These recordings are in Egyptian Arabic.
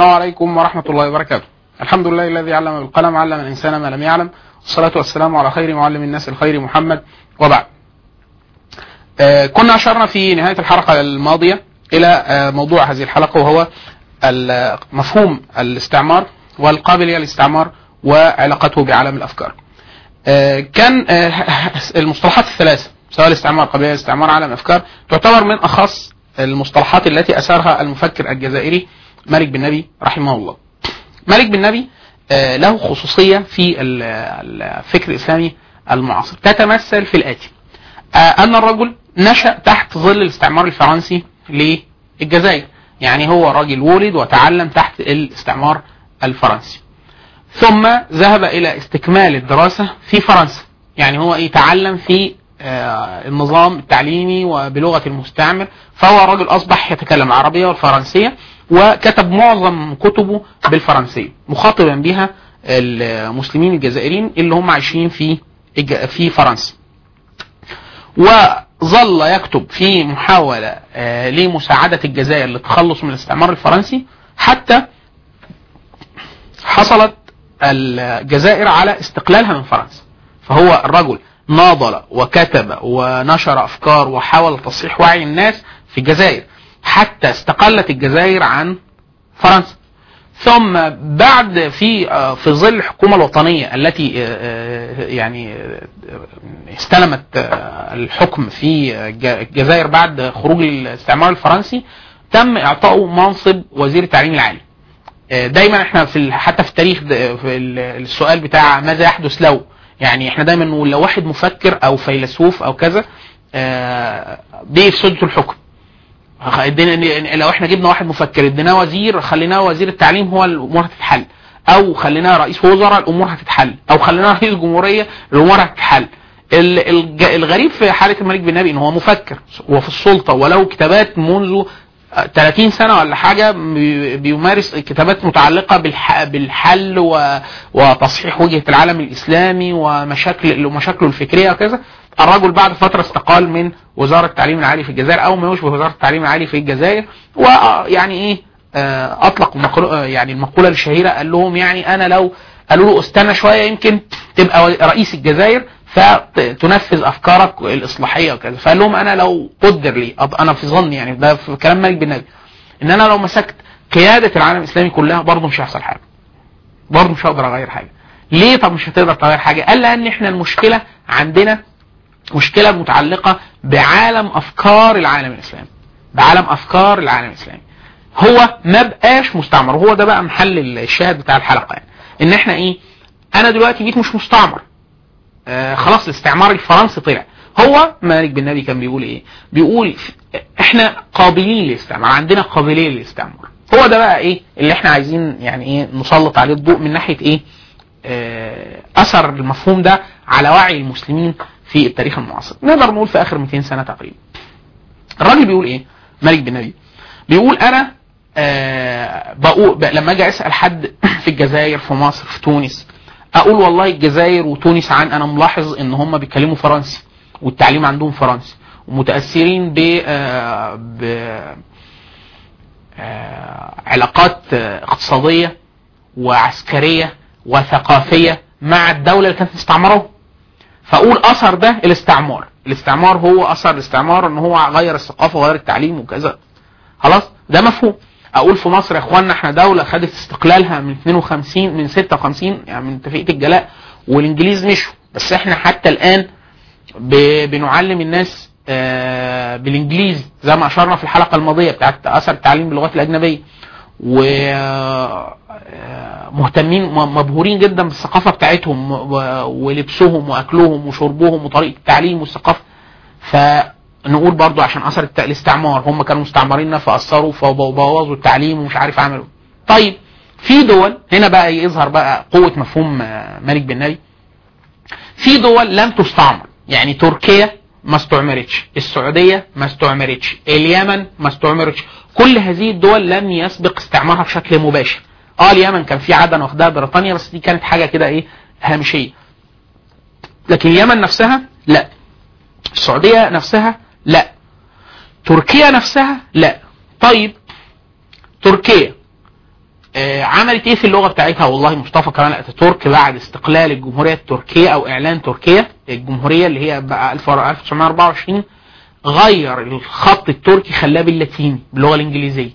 السلام عليكم ورحمة الله وبركاته الحمد لله الذي علم بالقلم علم الإنسان ما لم يعلم والصلاة والسلام على خير معلم الناس الخير محمد وبعد آه كنا أشرنا في نهاية الحلقة الماضية إلى آه موضوع هذه الحلقة وهو ال- مفهوم الاستعمار والقابلية للاستعمار وعلاقته بعالم الأفكار آه كان آه المصطلحات الثلاثة سواء الاستعمار قابلية للاستعمار عالم الأفكار تعتبر من أخص المصطلحات التي أثارها المفكر الجزائري مالك بن نبي رحمه الله مالك بن نبي آه، له خصوصية في ال- الفكر الإسلامي المعاصر تتمثل في الآتي آه، أن الرجل نشأ تحت ظل الاستعمار الفرنسي للجزائر يعني هو راجل ولد وتعلم تحت الاستعمار الفرنسي ثم ذهب إلى استكمال الدراسة في فرنسا يعني هو إيه تعلم في آه، النظام التعليمي وبلغة المستعمر فهو رجل أصبح يتكلم العربية والفرنسية وكتب معظم كتبه بالفرنسية مخاطبا بها المسلمين الجزائريين اللي هم عايشين في الج- في فرنسا وظل يكتب في محاولة آه، لمساعدة الجزائر للتخلص من الاستعمار الفرنسي حتى حصلت الجزائر على استقلالها من فرنسا فهو الرجل ناضل وكتب ونشر افكار وحاول تصحيح وعي الناس في الجزائر حتى استقلت الجزائر عن فرنسا ثم بعد في آه، في ظل الحكومه الوطنيه التي آه، آه، يعني آه، استلمت آه، الحكم في الج- الجزائر بعد خروج الاستعمار الفرنسي تم اعطائه منصب وزير التعليم العالي آه، دايما احنا في ال- حتى في التاريخ ده- في ال- السؤال بتاع ماذا يحدث لو يعني احنا دايما نقول لو واحد مفكر او فيلسوف او كذا آه، بيه في سدة الحكم خ- ادينا لو احنا جبنا واحد مفكر اديناه وزير خليناه وزير التعليم هو الامور هتتحل او خليناه رئيس وزراء الامور هتتحل او خليناه رئيس جمهوريه الامور هتتحل ال- الج- الغريب في حاله الملك بن نبي ان هو مفكر وفي السلطه ولو كتابات منذ 30 سنه ولا حاجه بي- بيمارس كتابات متعلقه بالح- بالحل و- وتصحيح وجهه العالم الاسلامي ومشاكل ومشاكله الفكريه وكذا الرجل بعد فتره استقال من وزاره التعليم العالي في الجزائر او ما يشبه وزاره التعليم العالي في الجزائر ويعني ايه آه، اطلق مقولة- آه، يعني المقوله الشهيره قال لهم يعني انا لو قالوا له استنى شويه يمكن تبقى رئيس الجزائر فتنفذ افكارك الاصلاحيه وكذا فقال لهم انا لو قدر لي أض- انا في ظني يعني ده في كلام مالك بن نبي ان انا لو مسكت قياده العالم الاسلامي كلها برضه مش هيحصل حاجه برضه مش هقدر اغير حاجه ليه طب مش هتقدر تغير حاجه قال لان احنا المشكله عندنا مشكله متعلقه بعالم افكار العالم الاسلامي بعالم افكار العالم الاسلامي هو ما بقاش مستعمر وهو ده بقى محل الشاهد بتاع الحلقه يعني ان احنا ايه انا دلوقتي بقيت مش مستعمر آه خلاص الاستعمار الفرنسي طلع هو مالك بن نبي كان بيقول ايه بيقول احنا قابلين للاستعمار عندنا قابليه للاستعمار هو ده بقى ايه اللي احنا عايزين يعني ايه نسلط عليه الضوء من ناحيه ايه آه اثر المفهوم ده على وعي المسلمين في التاريخ المعاصر نقدر نقول في اخر 200 سنه تقريبا الراجل بيقول ايه مالك بن نبي بيقول انا آه بقول ب- لما اجي اسال حد في الجزائر في مصر في تونس اقول والله الجزائر وتونس عن انا ملاحظ ان هم بيتكلموا فرنسي والتعليم عندهم فرنسي ومتاثرين ب آه، ب آه، علاقات آه، اقتصاديه وعسكريه وثقافيه مع الدوله اللي كانت مستعمرهم فاقول اثر ده الاستعمار الاستعمار هو اثر الاستعمار ان هو غير الثقافه وغير التعليم وكذا خلاص ده مفهوم اقول في مصر يا اخوانا احنا دوله خدت استقلالها من 52 من 56 يعني من اتفاقيه الجلاء والانجليز مشوا بس احنا حتى الان ب- بنعلم الناس آه، بالانجليزي زي ما اشرنا في الحلقه الماضيه بتاعت اثر التعليم باللغات الاجنبيه و آه، مهتمين م- مبهورين جدا بالثقافه بتاعتهم و- ولبسهم واكلهم وشربهم وطريقه التعليم والثقافه فنقول برضو عشان اثر الت- الاستعمار هم كانوا مستعمريننا فاثروا فبوظوا التعليم ومش عارف عملوا طيب في دول هنا بقى يظهر بقى قوه مفهوم آه، مالك بن نبي في دول لم تستعمر يعني تركيا ما استعمرتش السعودية ما استعمرتش اليمن ما استعمرتش كل هذه الدول لم يسبق استعمارها بشكل مباشر اه اليمن كان في عدن واخدها بريطانيا بس دي كانت حاجة كده ايه هامشية لكن اليمن نفسها لا السعودية نفسها لا تركيا نفسها لا طيب تركيا آه، عملت ايه في اللغه بتاعتها والله مصطفى كمال اتاتورك بعد استقلال الجمهوريه التركيه او اعلان تركيا الجمهوريه اللي هي بقى 1924 غير الخط التركي خلاه باللاتيني باللغه الانجليزيه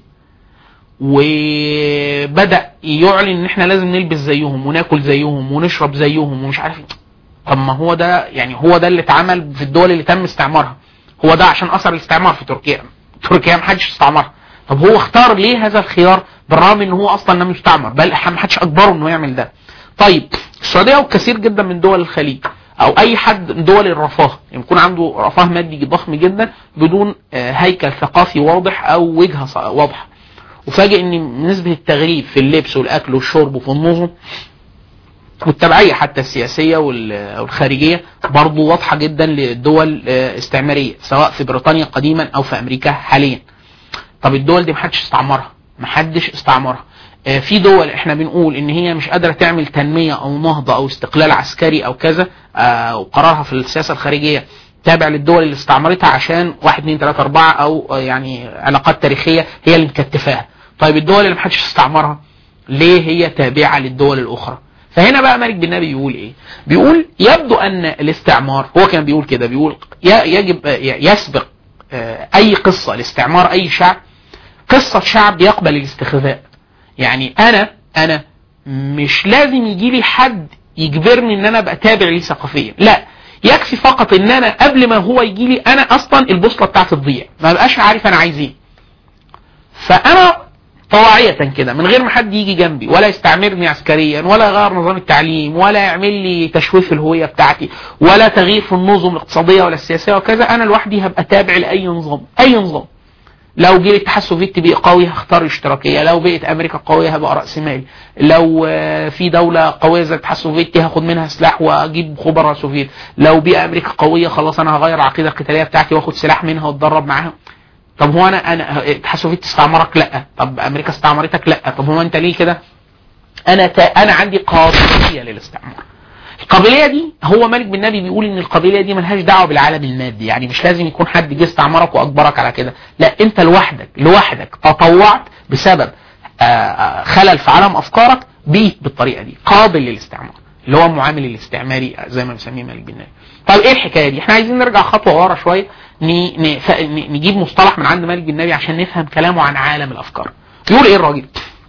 وبدا يعلن ان احنا لازم نلبس زيهم وناكل زيهم ونشرب زيهم ومش عارف إيه. طب ما هو ده يعني هو ده اللي اتعمل في الدول اللي تم استعمارها هو ده عشان اثر الاستعمار في تركيا تركيا ما حدش استعمرها طب هو اختار ليه هذا الخيار بالرغم ان هو اصلا لم يستعمر بل ما حدش اجبره انه يعمل ده طيب السعوديه وكثير جدا من دول الخليج او اي حد من دول الرفاه يعني يكون عنده رفاه مادي ضخم جدا بدون آه، هيكل ثقافي واضح او وجهه ص- واضحه وفاجئ ان نسبه التغريب في اللبس والاكل والشرب وفي النظم والتبعيه حتى السياسيه وال- والخارجيه برضه واضحه جدا للدول آه، استعماريه سواء في بريطانيا قديما او في امريكا حاليا طب الدول دي محدش استعمرها محدش استعمرها آه، في دول احنا بنقول ان هي مش قادره تعمل تنميه او نهضه او استقلال عسكري او كذا آه، وقرارها في السياسه الخارجيه تابع للدول اللي استعمرتها عشان واحد اثنين ثلاثة أربعة أو آه، يعني علاقات تاريخية هي اللي مكتفاها. طيب الدول اللي محدش استعمرها ليه هي تابعة للدول الأخرى؟ فهنا بقى مالك بن نبي بيقول ايه؟ بيقول يبدو ان الاستعمار هو كان بيقول كده بيقول ي- يجب آه، يسبق آه، اي قصه لاستعمار اي شعب قصه شعب يقبل الاستخفاء يعني انا انا مش لازم يجي لي حد يجبرني ان انا ابقى تابع ليه ثقافيا لا يكفي فقط ان انا قبل ما هو يجي لي انا اصلا البوصله بتاعتي تضيع ما بقاش عارف انا عايز ايه فانا طواعية كده من غير ما حد يجي جنبي ولا يستعمرني عسكريا ولا يغير نظام التعليم ولا يعمل لي تشويه في الهوية بتاعتي ولا تغيير في النظم الاقتصادية ولا السياسية وكذا أنا لوحدي هبقى تابع لأي نظام أي نظام لو جه الاتحاد السوفيتي بقى قوي هختار الاشتراكية لو بقت أمريكا قوية هبقى رأس مالي لو آه، في دولة قوية زي الاتحاد السوفيتي هاخد منها سلاح وأجيب خبراء سوفيت لو بقى أمريكا قوية خلاص أنا هغير العقيدة القتالية بتاعتي وآخد سلاح منها وأتدرب معاها طب هو انا انا الاتحاد السوفيتي استعمرك لا طب امريكا استعمرتك لا طب هو انت ليه كده انا تا انا عندي قابليه للاستعمار القابليه دي هو مالك بن نبي بيقول ان القابليه دي ملهاش دعوه بالعالم المادي يعني مش لازم يكون حد جه استعمرك واجبرك على كده لا انت لوحدك لوحدك تطوعت بسبب آه، آه، خلل في عالم افكارك بيه بالطريقه دي قابل للاستعمار اللي هو المعامل الاستعماري زي ما بنسميه مالك بن نبي طيب ايه الحكايه دي احنا عايزين نرجع خطوه ورا شويه ن- ن- ف- ن- نجيب مصطلح من عند مالك بن نبي عشان نفهم كلامه عن عالم الافكار بيقول ايه الراجل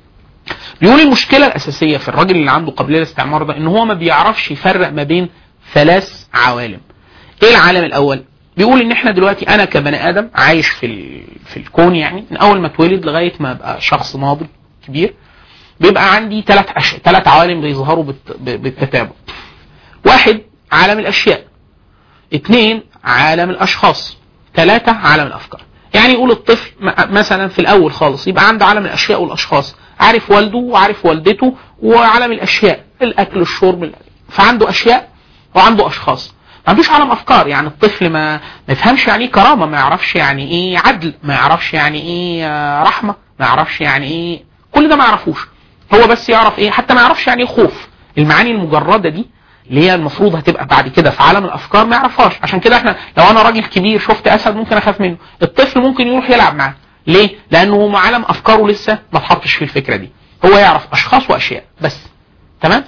بيقول المشكله الاساسيه في الراجل اللي عنده قابليه للاستعمار ده ان هو ما بيعرفش يفرق ما بين ثلاث عوالم ايه العالم الاول بيقول ان احنا دلوقتي انا كبني ادم عايش في ال... في الكون يعني من اول ما اتولد لغايه ما ابقى شخص ناضج كبير بيبقى عندي ثلاث أش... ثلاث عوالم بيظهروا بالت... ب- بالتتابع واحد عالم الاشياء اثنين عالم الاشخاص ثلاثة عالم الافكار يعني يقول الطفل م- مثلا في الاول خالص يبقى عنده عالم الاشياء والاشخاص عارف والده وعارف والدته وعالم الاشياء الاكل والشرب فعنده اشياء وعنده اشخاص ما عندوش عالم افكار يعني الطفل ما ما يفهمش يعني ايه كرامه ما يعرفش يعني ايه عدل ما يعرفش يعني ايه آه، رحمه ما يعرفش يعني ايه كل ده ما يعرفوش هو بس يعرف ايه حتى ما يعرفش يعني ايه خوف المعاني المجرده دي اللي هي المفروض هتبقى بعد كده في عالم الافكار ما يعرفهاش عشان كده احنا لو انا راجل كبير شفت اسد ممكن اخاف منه الطفل ممكن يروح يلعب معاه ليه لانه هو عالم افكاره لسه ما اتحطش في الفكره دي هو يعرف اشخاص واشياء بس تمام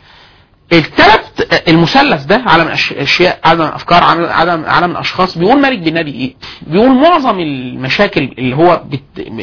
الثلاث المثلث ده عالم الاشياء عالم الافكار عالم عالم عالم الاشخاص بيقول مالك بن نبي ايه؟ بيقول معظم المشاكل اللي هو بت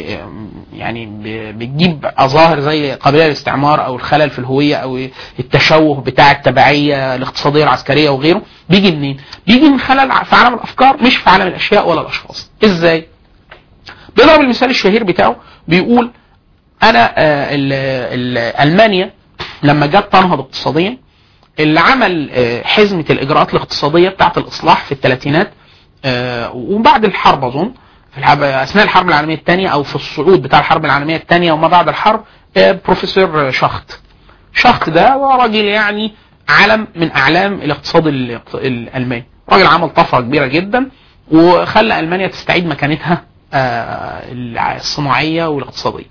يعني ب- بتجيب ظاهر زي قابليه للاستعمار او الخلل في الهويه او التشوه بتاع التبعيه الاقتصاديه العسكريه وغيره بيجي منين؟ بيجي من خلل في عالم الافكار مش في عالم الاشياء ولا الاشخاص. ازاي؟ بيضرب المثال الشهير بتاعه بيقول انا آه، ال- ال- المانيا لما جت تنهض اقتصاديا اللي عمل آه، حزمه الاجراءات الاقتصاديه بتاعه الاصلاح في الثلاثينات آه، وبعد الحرب اظن في الحرب اثناء الحرب العالميه الثانيه او في الصعود بتاع الحرب العالميه الثانيه وما بعد الحرب آه، بروفيسور شخت شخت ده هو راجل يعني علم من اعلام الاقتصاد ال- الالماني راجل عمل طفره كبيره جدا وخلى المانيا تستعيد مكانتها آه، الصناعيه والاقتصاديه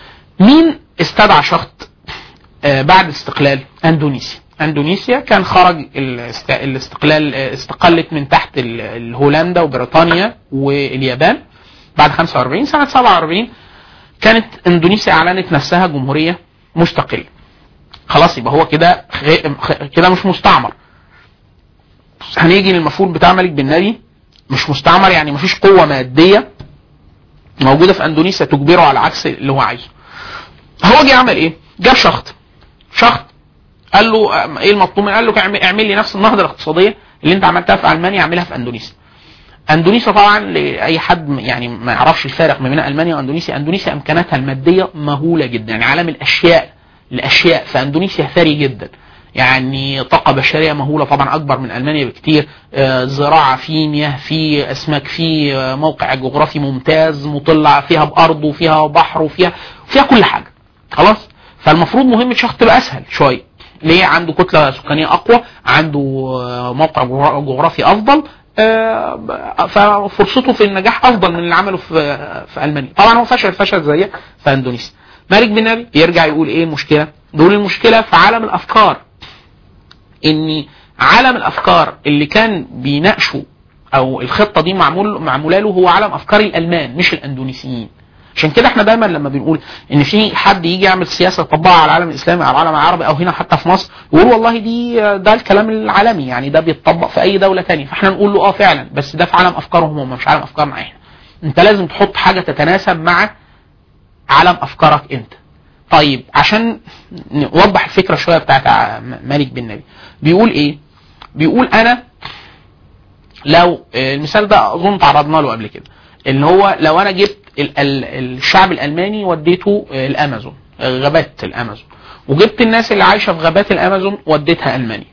مين استدعى شخط آه، بعد الاستقلال اندونيسيا اندونيسيا كان خرج الاست- الاستقلال آه، استقلت من تحت ال- الهولندا وبريطانيا واليابان بعد 45 سنه 47 كانت اندونيسيا اعلنت نفسها جمهوريه مستقله خلاص يبقى هو كده كده مش مستعمر هنيجي للمفروض بتاع ملك بن نبي مش مستعمر يعني مفيش قوه ماديه موجوده في اندونيسيا تجبره على عكس اللي هو عايزه هو جه عمل ايه جاب شخط شخط قال له ايه المطلوب منه؟ قال له اعمل لي نفس النهضه الاقتصاديه اللي انت عملتها في المانيا اعملها في اندونيسيا اندونيسيا طبعا لاي حد يعني ما يعرفش الفارق ما بين المانيا واندونيسيا اندونيسيا امكاناتها الماديه مهوله جدا يعني عالم الاشياء الاشياء في اندونيسيا ثري جدا يعني طاقة بشرية مهولة طبعا أكبر من ألمانيا بكتير آه، زراعة في مياه في أسماك في آه، موقع جغرافي ممتاز مطلع فيها بأرض وفيها بحر وفيها فيها كل حاجة خلاص فالمفروض مهمة شخص تبقى أسهل شوية ليه عنده كتلة سكانية أقوى عنده آه، موقع جغرافي أفضل ففرصته في النجاح أفضل من اللي عمله في في ألمانيا طبعا هو فشل فشل زيه في أندونيسيا مالك بن نبي يرجع يقول إيه المشكلة دول المشكلة في عالم الأفكار ان عالم الافكار اللي كان بيناقشوا او الخطه دي معمول معموله له هو عالم افكار الالمان مش الاندونيسيين عشان كده احنا دايما لما بنقول ان في حد يجي يعمل سياسه يطبقها على العالم الاسلامي او العالم العربي او هنا حتى في مصر يقول والله دي ده الكلام العالمي يعني ده بيتطبق في اي دوله ثانيه فاحنا نقول له اه فعلا بس ده في عالم افكارهم هم مش عالم افكارنا احنا انت لازم تحط حاجه تتناسب مع عالم افكارك انت طيب عشان نوضح الفكره شويه بتاعت مالك بن نبي بيقول ايه بيقول انا لو المثال ده اظن تعرضنا له قبل كده ان هو لو انا جبت الشعب الالماني وديته الامازون غابات الامازون وجبت الناس اللي عايشه في غابات الامازون وديتها المانيا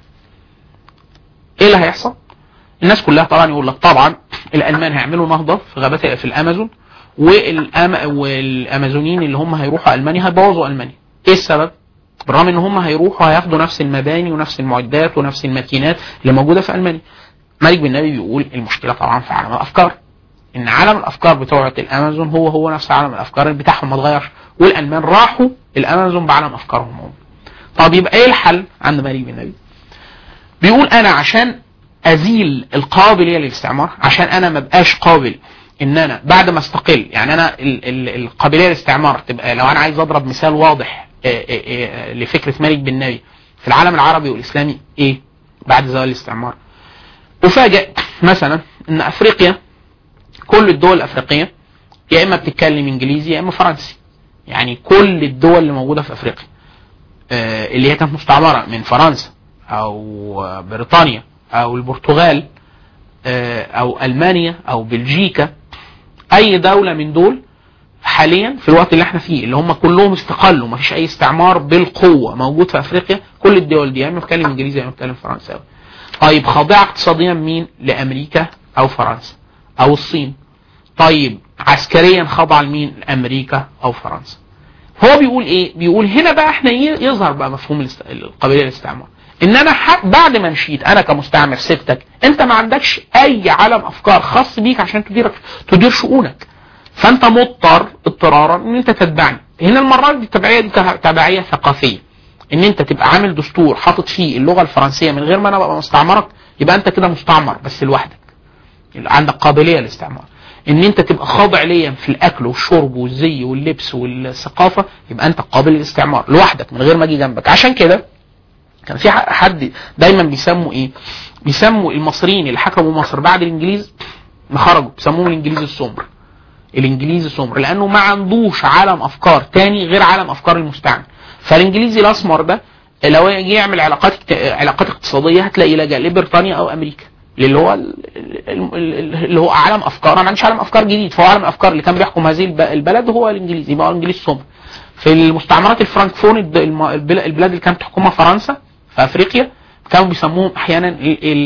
ايه اللي هيحصل الناس كلها طبعا يقول لك طبعا الالمان هيعملوا نهضه في غابات في الامازون والأم... والامازونيين اللي هم هيروحوا المانيا هيبوظوا المانيا ايه السبب بالرغم ان هم هيروحوا هياخدوا نفس المباني ونفس المعدات ونفس الماكينات اللي موجوده في المانيا مالك بن نبي بيقول المشكله طبعا في عالم الافكار ان عالم الافكار بتوع الامازون هو هو نفس عالم الافكار بتاعهم ما اتغيرش والالمان راحوا الامازون بعالم افكارهم هم طب يبقى ايه الحل عند مالك بن نبي بيقول انا عشان ازيل القابليه للاستعمار عشان انا ما بقاش قابل ان انا بعد ما استقل يعني انا القابليه للاستعمار تبقى لو انا عايز اضرب مثال واضح آه، آه، آه، لفكره مالك بن نبي في العالم العربي والاسلامي ايه بعد زوال الاستعمار افاجئ مثلا ان افريقيا كل الدول الافريقيه يا اما بتتكلم انجليزي يا اما فرنسي يعني كل الدول اللي موجوده في افريقيا اللي هي كانت مستعمره من فرنسا او بريطانيا او البرتغال او المانيا او بلجيكا اي دوله من دول حاليا في الوقت اللي احنا فيه اللي هم كلهم استقلوا ما فيش اي استعمار بالقوه موجود في افريقيا كل الدول دي يا اما بتتكلم انجليزي يا اما بتتكلم فرنساوي طيب خاضعه اقتصاديا مين لامريكا او فرنسا او الصين طيب عسكريا خاضعه لمين لامريكا او فرنسا هو بيقول ايه بيقول هنا بقى احنا يظهر بقى مفهوم القابليه للاستعمار ان انا بعد ما مشيت انا كمستعمر سبتك انت ما عندكش اي علم افكار خاص بيك عشان تدير تدير شؤونك فانت مضطر اضطرارا ان انت تتبعني هنا المره دي التبعيه دي تبعيه ثقافيه ان انت تبقى عامل دستور حاطط فيه اللغه الفرنسيه من غير ما انا ابقى مستعمرك يبقى انت كده مستعمر بس لوحدك عندك قابليه للاستعمار ان انت تبقى خاضع ليا في الاكل والشرب والزي واللبس والثقافه يبقى انت قابل للاستعمار لوحدك من غير ما اجي جنبك عشان كده كان في حد دايما بيسموا ايه بيسموا المصريين اللي حكموا مصر بعد الانجليز ما خرجوا بيسموهم الانجليز السمر الانجليزي سمر لانه ما عندوش عالم افكار تاني غير عالم افكار المستعمر فالانجليزي الاسمر ده لو يجي يعمل علاقات علاقات اقتصاديه هتلاقي لجا لبريطانيا او امريكا اللي هو اللي هو عالم افكار ما عندوش عالم افكار جديد فهو عالم الافكار اللي كان بيحكم هذه البلد هو الانجليزي يبقى الانجليزي سمر في المستعمرات الفرنكفون البلاد اللي كانت تحكمها فرنسا في افريقيا كانوا بيسموهم احيانا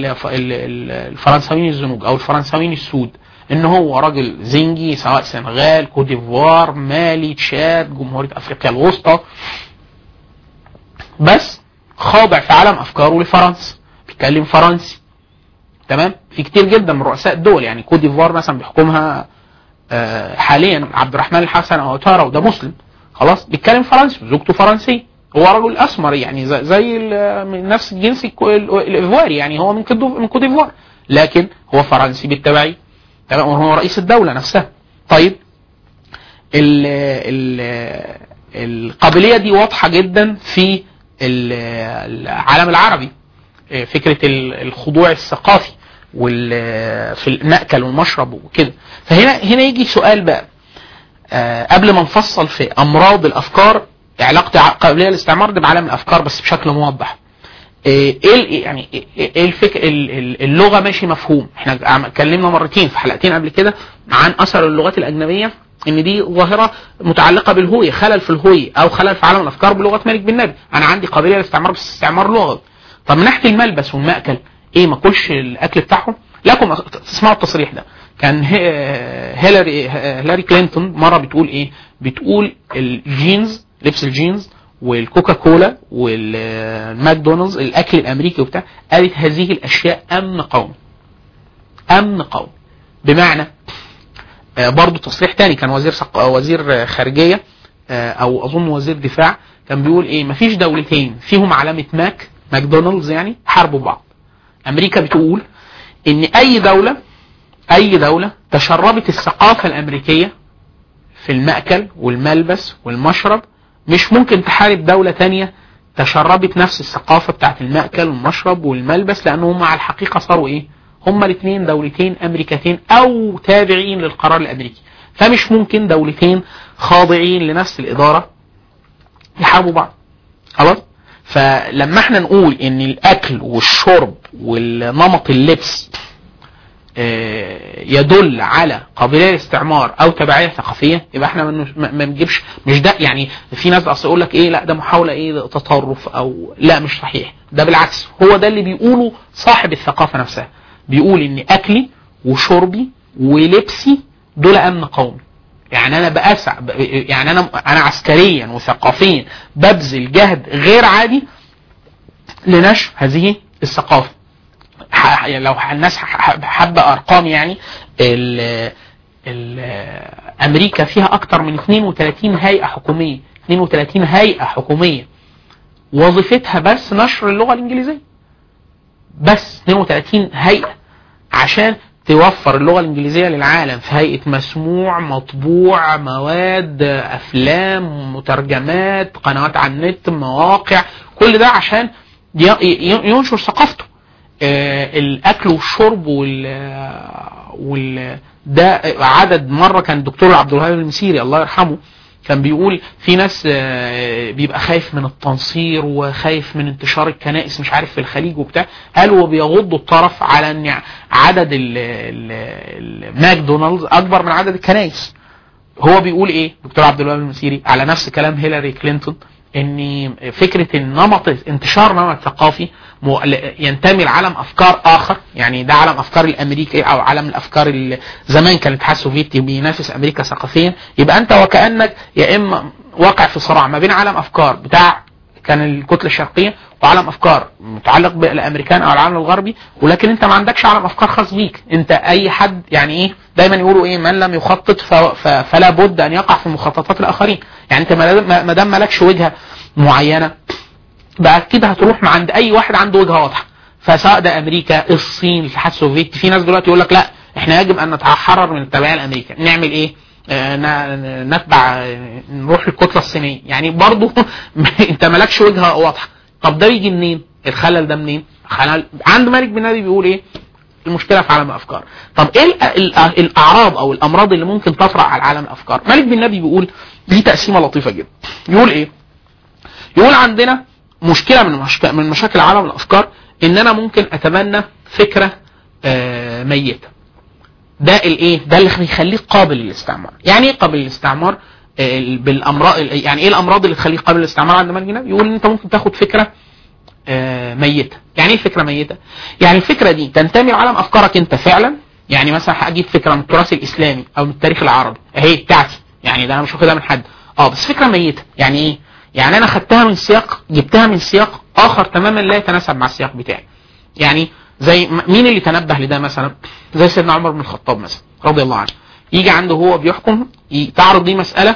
الفرنساويين الزنوج او الفرنساويين السود ان هو راجل زنجي سواء سنغال كوت ديفوار مالي تشاد جمهوريه افريقيا الوسطى بس خاضع في عالم افكاره لفرنسا بيتكلم فرنسي تمام في كتير جدا من رؤساء الدول يعني كوت ديفوار مثلا بيحكمها آه، حاليا عبد الرحمن الحسن او تارا وده مسلم خلاص بيتكلم فرنسي زوجته فرنسيه هو رجل اسمر يعني زي من نفس الجنس الايفواري يعني هو من كوت ديفوار لكن هو فرنسي بالتبعيه تمام وهو رئيس الدولة نفسها طيب ال ال القابليه دي واضحه جدا في العالم العربي آه، فكره الخضوع الثقافي وال في المأكل والمشرب وكده فهنا هنا يجي سؤال بقى آه، قبل ما نفصل في امراض الافكار علاقه قابليه الاستعمار دي بعالم الافكار بس بشكل موضح آه، ايه يعني ايه الفكر اللغه ماشي مفهوم احنا اتكلمنا مرتين في حلقتين قبل كده عن اثر اللغات الاجنبيه ان دي ظاهره متعلقه بالهويه خلل في الهويه او خلل في عالم الافكار بلغه مالك بن نبي انا عندي قابليه للاستعمار بس استعمار لغوي طب من ناحيه الملبس والمأكل ايه ما كلش الاكل بتاعهم لكم تسمعوا التصريح ده كان هيلاري هيلاري كلينتون مره بتقول ايه بتقول الجينز لبس الجينز والكوكا كولا والماكدونالدز الاكل الامريكي وبتاع قالت هذه الاشياء امن قومي امن قومي بمعنى آه، برضه تصريح تاني كان وزير وزير خارجيه آه، او اظن وزير دفاع كان بيقول ايه مفيش دولتين فيهم علامه ماك ماكدونالدز يعني حاربوا بعض امريكا بتقول ان اي دوله اي دوله تشربت الثقافه الامريكيه في المأكل والملبس والمشرب مش ممكن تحارب دولة تانية تشربت نفس الثقافة بتاعت المأكل والمشرب والملبس لأن هم على الحقيقة صاروا إيه؟ هما الاثنين دولتين أمريكتين أو تابعين للقرار الأمريكي فمش ممكن دولتين خاضعين لنفس الإدارة يحاربوا بعض خلاص؟ فلما احنا نقول ان الاكل والشرب والنمط اللبس آه، يدل على قابليه الاستعمار او تبعيه ثقافيه يبقى احنا ما نجيبش مش ده يعني في ناس اصل يقول لك ايه لا ده محاوله ايه تطرف او لا مش صحيح ده بالعكس هو ده اللي بيقوله صاحب الثقافه نفسها بيقول ان اكلي وشربي ولبسي دول امن قومي يعني انا بأسع يعني انا انا عسكريا وثقافيا ببذل جهد غير عادي لنشر هذه الثقافه يعني لو الناس حابه ارقام يعني ال ال امريكا فيها اكثر من 32 هيئه حكوميه 32 هيئه حكوميه وظيفتها بس نشر اللغه الانجليزيه بس 32 هيئه عشان توفر اللغه الانجليزيه للعالم في هيئه مسموع مطبوع مواد افلام مترجمات قنوات على النت مواقع كل ده عشان ينشر ثقافته آه، الاكل والشرب وال وال ده عدد مره كان الدكتور عبد الوهاب المسيري الله يرحمه كان بيقول في ناس آه، بيبقى خايف من التنصير وخايف من انتشار الكنائس مش عارف في الخليج وبتاع قالوا وبيغضوا الطرف على ان عدد الماكدونالدز اكبر من عدد الكنائس هو بيقول ايه دكتور عبد الوهاب المسيري على نفس كلام هيلاري كلينتون ان فكره النمط انتشار نمط ثقافي ينتمي لعالم افكار اخر يعني ده عالم افكار الامريكي او عالم الافكار زمان كان الاتحاد السوفيتي بينافس امريكا ثقافيا يبقى انت وكانك يا اما واقع في صراع ما بين عالم افكار بتاع كان الكتله الشرقيه وعالم افكار متعلق بالامريكان او العالم الغربي ولكن انت ما عندكش عالم افكار خاص بيك انت اي حد يعني ايه دايما يقولوا ايه من لم يخطط فلا بد ان يقع في مخططات الاخرين يعني انت ما دام مالكش وجهه معينه بقى كده هتروح مع عند اي واحد عنده وجهه واضحه فسواء ده امريكا الصين الاتحاد السوفيتي في ناس دلوقتي يقول لك لا احنا يجب ان نتحرر من التبعيه الامريكا نعمل ايه آه، نتبع نروح الكتله الصينيه يعني برضه انت مالكش وجهه واضحه طب ده يجي منين الخلل ده منين خلل عند مالك بن نبي بيقول ايه المشكله في عالم الافكار طب ايه الاعراض او الامراض اللي ممكن تطرا على عالم الافكار مالك بن نبي بيقول دي تقسيمه لطيفه جدا يقول ايه يقول عندنا مشكله من مشكلة من مشاكل عالم الافكار ان انا ممكن اتبنى فكره آه، ميته ده الايه ده اللي بيخليه قابل للاستعمار يعني ايه قابل للاستعمار آه، بالامراض يعني ايه الامراض اللي تخليه قابل للاستعمار عند مالك يقول ان انت ممكن تاخد فكره آه، ميته يعني ايه فكره ميته يعني الفكره دي تنتمي لعالم افكارك انت فعلا يعني مثلا هجيب فكره من التراث الاسلامي او من التاريخ العربي اهي بتاعتي يعني ده انا مش واخدها من حد اه بس فكره ميته يعني ايه يعني انا خدتها من سياق جبتها من سياق اخر تماما لا يتناسب مع السياق بتاعي يعني زي مين اللي تنبه لده مثلا زي سيدنا عمر بن الخطاب مثلا رضي الله عنه يجي عنده هو بيحكم تعرض دي مساله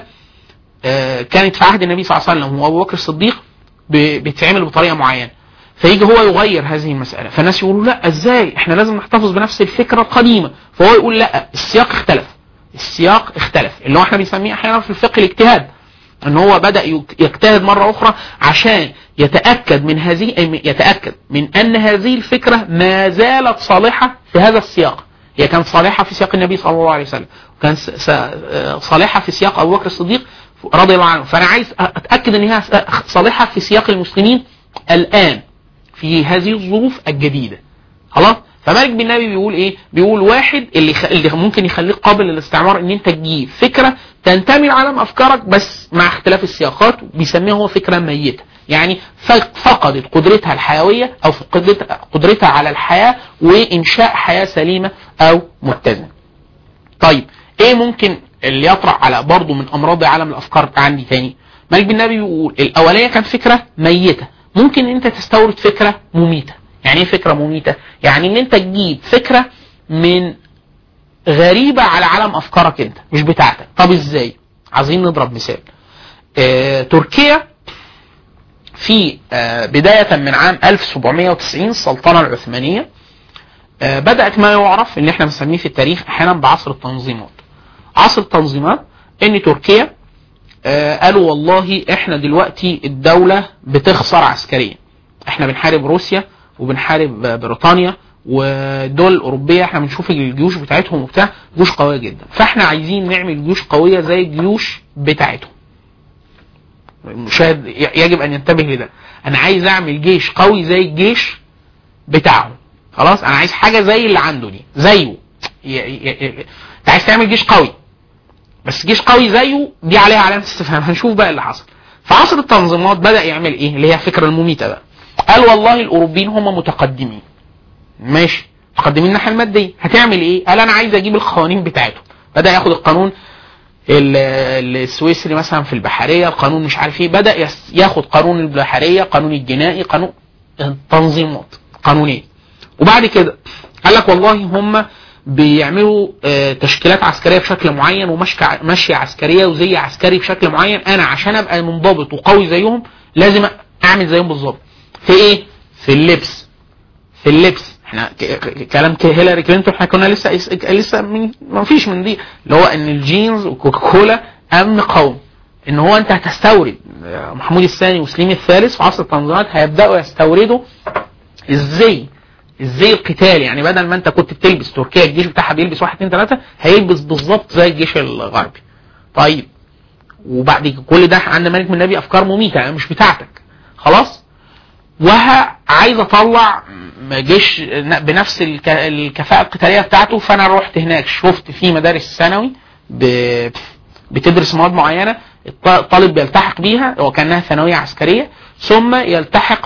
آه، كانت في عهد النبي صلى الله عليه وسلم وابو بكر الصديق بتتعمل بطريقه معينه فيجي هو يغير هذه المساله فالناس يقولوا لا ازاي احنا لازم نحتفظ بنفس الفكره القديمه فهو يقول لا السياق اختلف السياق اختلف اللي هو احنا بنسميه احيانا في الفقه الاجتهاد ان هو بدا يجتهد مره اخرى عشان يتاكد من هذه يتاكد من ان هذه الفكره ما زالت صالحه في هذا السياق هي كانت صالحه في سياق النبي صلى الله عليه وسلم وكانت صالحه في سياق ابو بكر الصديق رضي الله عنه فانا عايز اتاكد ان هي صالحه في سياق المسلمين الان في هذه الظروف الجديده خلاص فمالك بن نبي بيقول ايه بيقول واحد اللي, خ... اللي ممكن يخليك قابل للاستعمار ان انت تجيب فكره تنتمي لعالم افكارك بس مع اختلاف السياقات بيسميها هو فكره ميته يعني فقدت قدرتها الحيويه او فقدت قدرتها على الحياه وانشاء حياه سليمه او متزنه طيب ايه ممكن اللي يطرح على برضه من امراض عالم الافكار عندي تاني مالك بن نبي بيقول الاوليه كانت فكره ميته ممكن ان انت تستورد فكره مميته يعني ايه فكره مميته يعني ان انت تجيب فكره من غريبه على عالم افكارك انت مش بتاعتك طب ازاي عايزين نضرب مثال آه، تركيا في آه، بداية من عام 1790 السلطنة العثمانية آه، بدأت ما يعرف اللي احنا بنسميه في التاريخ احيانا بعصر التنظيمات عصر التنظيمات ان تركيا آه، قالوا والله احنا دلوقتي الدولة بتخسر عسكريا احنا بنحارب روسيا وبنحارب بريطانيا والدول الاوروبيه احنا بنشوف الجيوش بتاعتهم وبتاع جيوش قويه جدا فاحنا عايزين نعمل جيوش قويه زي الجيوش بتاعتهم المشاهد يجب ان ينتبه لده انا عايز اعمل جيش قوي زي الجيش بتاعهم خلاص انا عايز حاجه زي اللي عنده دي زيه انت عايز تعمل جيش قوي بس جيش قوي زيه دي عليها علامه استفهام هنشوف بقى اللي حصل في عصر التنظيمات بدا يعمل ايه اللي هي الفكره المميته بقى قال والله الاوروبيين هم متقدمين ماشي متقدمين الناحيه الماديه هتعمل ايه قال انا عايز اجيب القوانين بتاعتهم بدا ياخد القانون السويسري مثلا في البحريه القانون مش عارف ايه بدا ياخد قانون البحريه قانون الجنائي قانون تنظيمات قانونيه وبعد كده قال لك والله هم بيعملوا آه، تشكيلات عسكريه بشكل معين ومشي عسكريه وزي عسكري بشكل معين انا عشان ابقى منضبط وقوي زيهم لازم اعمل زيهم بالظبط في ايه في اللبس في اللبس احنا كلام هيلاري كلينتون احنا كنا لسه لسه ما فيش من دي اللي هو ان الجينز وكوكا امن قومي ان هو انت هتستورد محمود الثاني وسليم الثالث في عصر التنظيمات هيبداوا يستوردوا ازاي ازاي القتال يعني بدل ما انت كنت بتلبس تركيا الجيش بتاعها بيلبس واحد اثنين ثلاثه هيلبس بالظبط زي الجيش الغربي طيب وبعد كل ده عند ملك من النبي افكار مميته يعني مش بتاعتك خلاص وها عايز اطلع جيش بنفس الكفاءه القتاليه بتاعته فانا رحت هناك شفت في مدارس ثانوي بتدرس مواد معينه الطالب بيلتحق بيها وكانها ثانويه عسكريه ثم يلتحق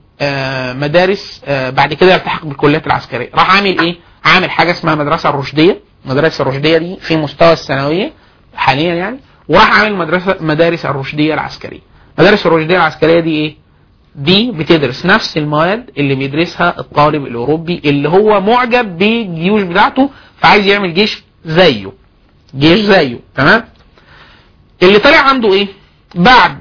بمدارس آه، آه، بعد كده يلتحق بالكليات العسكريه راح عامل ايه عامل حاجه اسمها مدرسه الرشديه المدرسه الرشديه دي في مستوى الثانويه حاليا يعني وراح عامل مدرسه مدارس الرشديه العسكريه مدارس الرشديه العسكريه دي ايه دي بتدرس نفس المواد اللي بيدرسها الطالب الاوروبي اللي هو معجب بالجيوش بتاعته فعايز يعمل جيش زيه جيش زيه تمام اللي طلع عنده ايه بعد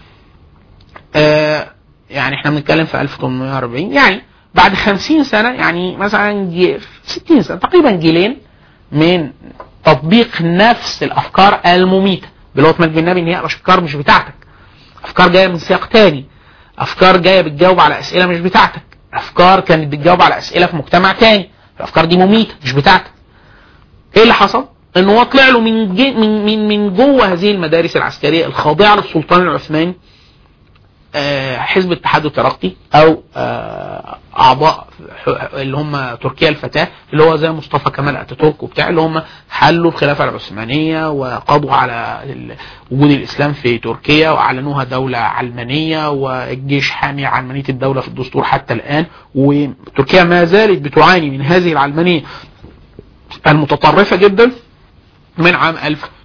آه يعني احنا بنتكلم في 1840 يعني بعد 50 سنه يعني مثلا 60 سنه تقريبا جيلين من تطبيق نفس الافكار المميته بلغه مجد النبي ان هي افكار مش بتاعتك افكار جايه من سياق تاني افكار جايه بتجاوب على اسئله مش بتاعتك افكار كانت بتجاوب على اسئله في مجتمع تاني الافكار دي مميته مش بتاعتك ايه اللي حصل ان هو طلع له من من من من جوه هذه المدارس العسكريه الخاضعه للسلطان العثماني آه، حزب الاتحاد الترقي او آه، اعضاء اللي هم تركيا الفتاه اللي هو زي مصطفى كمال اتاتورك وبتاع اللي هم حلوا الخلافه العثمانيه وقضوا على وجود الاسلام في تركيا واعلنوها دوله علمانيه والجيش حامي علمانيه الدوله في الدستور حتى الان وتركيا ما زالت بتعاني من هذه العلمانيه المتطرفه جدا من عام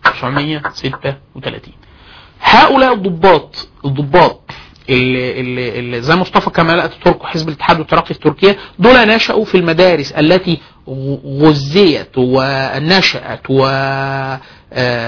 1936 هؤلاء الضباط الضباط اللي, اللي, اللي زي مصطفى كمال اتاتورك وحزب الاتحاد والترقي في تركيا دول نشأوا في المدارس التي غذيت ونشأت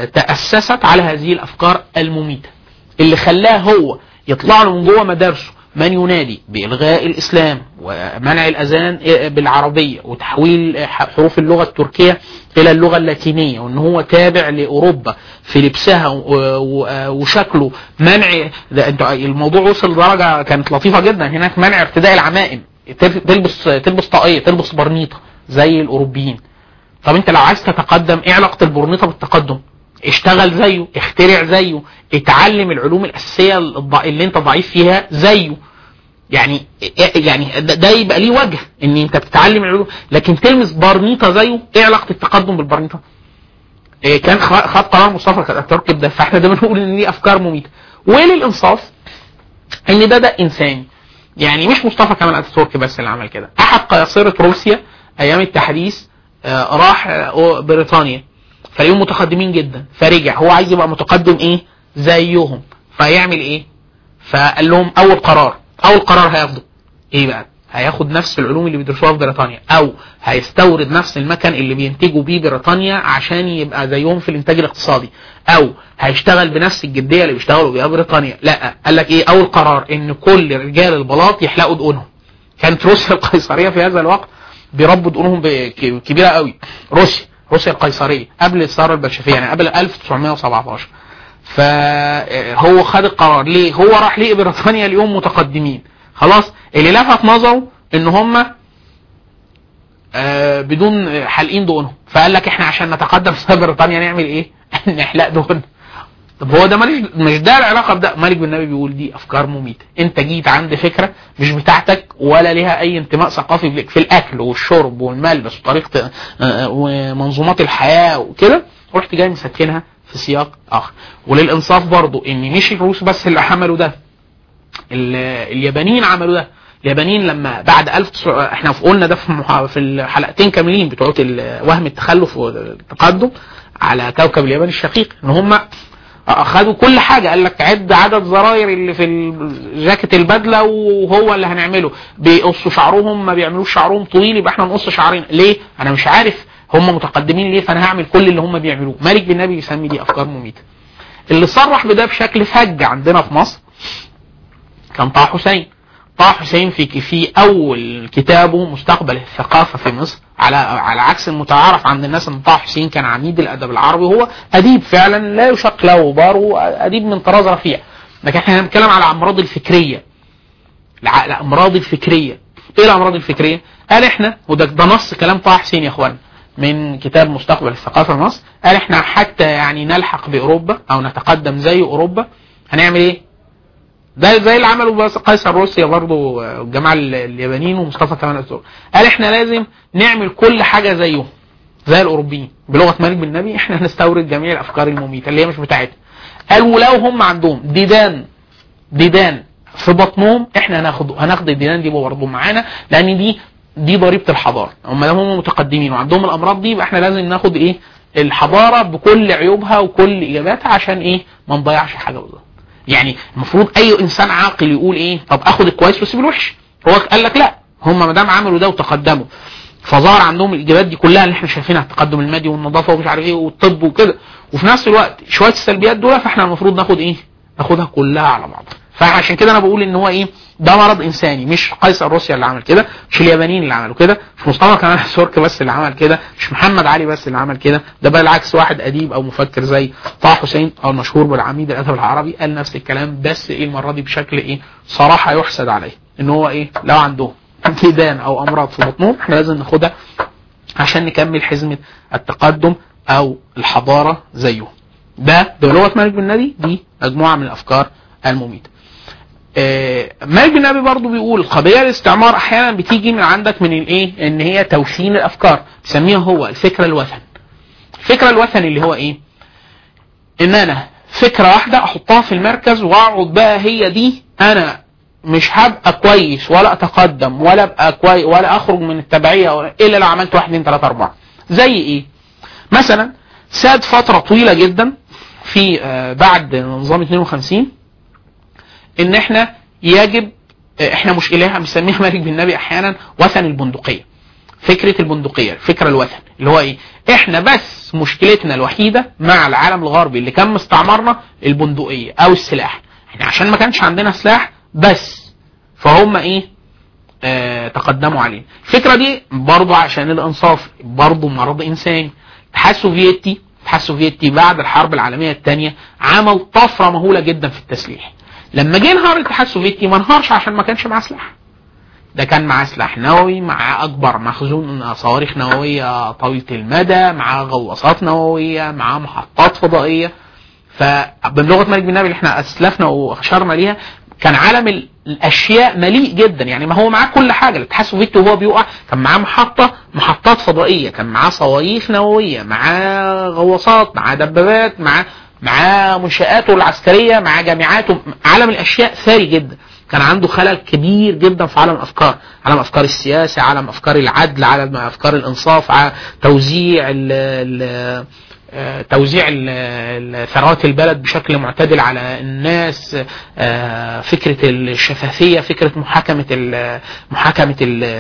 وتأسست على هذه الأفكار المميتة اللي خلاه هو يطلع له من جوه مدارسه من ينادي بإلغاء الإسلام ومنع الأذان بالعربية وتحويل حروف اللغة التركية إلى اللغة اللاتينية وإن هو تابع لأوروبا في لبسها وشكله منع الموضوع وصل لدرجة كانت لطيفة جدا هناك منع ارتداء العمائم تلبس تلبس طاقية تلبس برنيطة زي الأوروبيين طب أنت لو عايز تتقدم إيه علاقة البرنيطة بالتقدم؟ اشتغل زيه اخترع زيه اتعلم العلوم الاساسيه اللي انت ضعيف فيها زيه يعني يعني ده يبقى ليه وجه ان انت بتتعلم العلوم لكن تلمس برنيطه زيه ايه علاقه التقدم بالبرنيطه؟ إيه كان خد قرار مصطفى اتاتورك ده فاحنا دايما بنقول ان دي افكار مميته وللانصاف ان ده ده انساني يعني مش مصطفى كمال اتاتورك بس اللي عمل كده احد قياصره روسيا ايام التحديث آه راح آه بريطانيا فلاقيهم متقدمين جدا فرجع هو عايز يبقى متقدم ايه زيهم فيعمل ايه فقال لهم اول قرار اول قرار هياخده ايه بقى هياخد نفس العلوم اللي بيدرسوها في بريطانيا او هيستورد نفس المكن اللي بينتجوا بيه بريطانيا عشان يبقى زيهم في الانتاج الاقتصادي او هيشتغل بنفس الجديه اللي بيشتغلوا بيها بريطانيا لا قال لك ايه اول قرار ان كل رجال البلاط يحلقوا دقونهم كانت روسيا القيصريه في هذا الوقت بيربوا دقونهم كبيره قوي روسيا روسيا القيصريه قبل الثوره البلشفيه يعني قبل 1917 فهو خد القرار ليه هو راح ليه بريطانيا اليوم متقدمين خلاص اللي لفت نظره ان هم آه بدون حالقين دقنهم فقال لك احنا عشان نتقدم في بريطانيا نعمل ايه نحلق دقن طب هو ده ماليش مش ده العلاقه بده مالك بن النبي بيقول دي افكار مميته انت جيت عند فكره مش بتاعتك ولا ليها اي انتماء ثقافي في الاكل والشرب والملبس وطريقه آه، ومنظومات الحياه وكده رحت جاي مسكنها في سياق اخر وللانصاف برضو ان مش الروس بس اللي عملوا ده اليابانيين عملوا ده اليابانيين لما بعد 1000 احنا قلنا ده في في الحلقتين كاملين بتوع وهم التخلف والتقدم على كوكب اليابان الشقيق ان هم اخذوا كل حاجه قال لك عد عدد زراير اللي في جاكيت البدله وهو اللي هنعمله بيقصوا شعرهم ما بيعملوش شعرهم طويل يبقى احنا نقص شعرنا ليه انا مش عارف هم متقدمين ليه فانا هعمل كل اللي هم بيعملوه مالك بن نبي يسمي دي افكار مميته اللي صرح بده بشكل فج عندنا في مصر كان طه حسين طه حسين في في اول كتابه مستقبل الثقافه في مصر على على عكس المتعارف عند الناس ان طه حسين كان عميد الادب العربي وهو اديب فعلا لا يشق له غبار واديب من طراز رفيع لكن احنا بنتكلم على الامراض الفكريه الامراض الفكريه ايه الامراض الفكريه؟ قال احنا وده ده نص كلام طه حسين يا اخوانا من كتاب مستقبل الثقافه في مصر قال احنا حتى يعني نلحق باوروبا او نتقدم زي اوروبا هنعمل ايه؟ ده زي اللي عمله قيصر روسيا برضه الجماعه اليابانيين ومصطفى كمال اتاتورك قال احنا لازم نعمل كل حاجه زيهم زي الاوروبيين بلغه مالك بن النبي احنا هنستورد جميع الافكار المميته اللي هي مش بتاعتنا قال ولو هم عندهم ديدان ديدان في بطنهم احنا هناخد هناخد الديدان دي برضه معانا لان دي دي ضريبه الحضاره هم هم متقدمين وعندهم الامراض دي يبقى احنا لازم ناخد ايه الحضاره بكل عيوبها وكل اجاباتها عشان ايه ما نضيعش حاجه بالظبط يعني المفروض اي انسان عاقل يقول ايه طب اخد الكويس بس بالوحش هو قال لك لا هم ما دام عملوا ده وتقدموا فظهر عندهم الاجابات دي كلها اللي احنا شايفينها التقدم المادي والنظافه ومش عارف ايه والطب وكده وفي نفس الوقت شويه السلبيات دول فاحنا المفروض ناخد ايه؟ ناخدها كلها على بعضها فعشان كده انا بقول ان هو ايه ده مرض انساني مش قيصر روسيا اللي عمل كده مش اليابانيين اللي عملوا كده مش مصطفى كمال سورك بس اللي عمل كده مش محمد علي بس اللي عمل كده ده بالعكس واحد اديب او مفكر زي طه حسين او المشهور بالعميد الادب العربي قال نفس الكلام بس ايه المره دي بشكل ايه صراحه يحسد عليه ان هو ايه لو عندهم كيدان او امراض في بطنهم احنا لازم ناخدها عشان نكمل حزمه التقدم او الحضاره زيه ده بلغه مالك بن نبي دي مجموعه من الافكار المميته آه، مالك بن ابي برضه بيقول قضيه الاستعمار احيانا بتيجي من عندك من الايه؟ ان هي توثين الافكار بيسميها هو الفكره الوثن. الفكره الوثن اللي هو ايه؟ ان انا فكره واحده احطها في المركز واقعد بقى هي دي انا مش هبقى كويس ولا اتقدم ولا ابقى كويس ولا اخرج من التبعيه الا لو عملت واحد اثنين ثلاثه اربعه. زي ايه؟ مثلا ساد فتره طويله جدا في آه، بعد نظام 52 ان احنا يجب احنا مش الهه بنسميها مالك بن النبي احيانا وثن البندقيه فكره البندقيه الفكره الوثن اللي هو ايه احنا بس مشكلتنا الوحيده مع العالم الغربي اللي كان مستعمرنا البندقيه او السلاح احنا عشان ما كانش عندنا سلاح بس فهم ايه آه تقدموا عليه الفكره دي برضه عشان الانصاف برضه مرض انساني الاتحاد السوفيتي الاتحاد السوفيتي بعد الحرب العالميه الثانيه عمل طفره مهوله جدا في التسليح لما جه انهار الاتحاد السوفيتي ما انهارش عشان ما كانش معاه سلاح ده كان معاه سلاح نووي معاه اكبر مخزون صواريخ نوويه طويله المدى معاه غواصات نوويه معاه محطات فضائيه فبلغه ملك بن نبي اللي احنا اسلفنا واشرنا ليها كان عالم الاشياء مليء جدا يعني ما هو معاه كل حاجه الاتحاد السوفيتي وهو بيقع كان معاه محطه محطات فضائيه كان معاه صواريخ نوويه معاه غواصات معاه دبابات معاه معاه منشآته العسكريه معاه جامعاته عالم الاشياء ثري جدا كان عنده خلل كبير جدا في عالم الافكار عالم افكار السياسه عالم افكار العدل عالم افكار الانصاف توزيع ال ال توزيع ثروات البلد بشكل معتدل على الناس فكرة الشفافية فكرة محاكمة محاكمة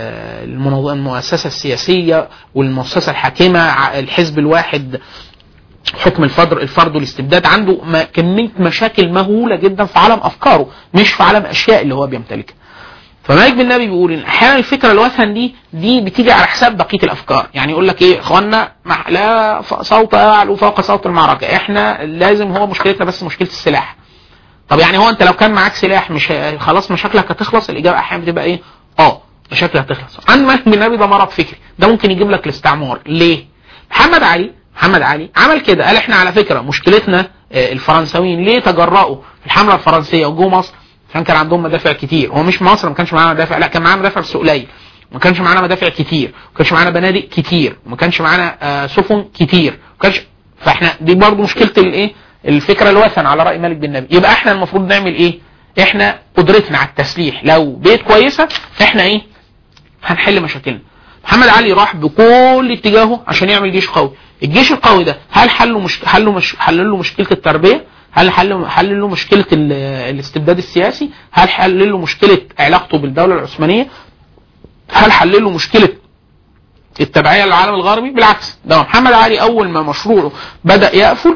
المؤسسة السياسية والمؤسسة الحاكمة الحزب الواحد حكم الفرد الفرد والاستبداد عنده كميه مشاكل مهوله جدا في عالم افكاره مش في عالم اشياء اللي هو بيمتلكها فمالك بن النبي بيقول ان احيانا الفكره الوثن دي دي بتيجي على حساب بقيه الافكار يعني يقول لك ايه اخوانا لا صوت يعلو فوق صوت المعركه احنا لازم هو مشكلتنا بس مشكله السلاح طب يعني هو انت لو كان معاك سلاح مش خلاص مشاكلك هتخلص الاجابه احيانا بتبقى ايه اه مشاكلك هتخلص عن مالك بن النبي ده مرض فكري ده ممكن يجيب لك الاستعمار ليه محمد علي محمد علي عمل كده قال احنا على فكره مشكلتنا الفرنساويين ليه تجرأوا في الحمله الفرنسيه وجو مصر عشان كان عندهم مدافع كتير هو مش مصر ما كانش معانا مدافع لا كان معانا مدافع بس قليل ما كانش معانا مدافع كتير ما كانش معانا بنادق كتير وما كانش معانا آه سفن كتير ما كانش فاحنا دي برضو مشكله الايه الفكره الوثن على راي مالك بن نبي يبقى احنا المفروض نعمل ايه احنا قدرتنا على التسليح لو بيت كويسه احنا ايه هنحل مشاكلنا محمد علي راح بكل اتجاهه عشان يعمل جيش قوي الجيش القوي ده هل حله مش حله مش حل له مشكله التربيه هل حل حل له مشكله الاستبداد السياسي هل حل له مشكله علاقته بالدوله العثمانيه هل حل له مشكله التبعيه للعالم الغربي بالعكس ده محمد علي اول ما مشروعه بدا يقفل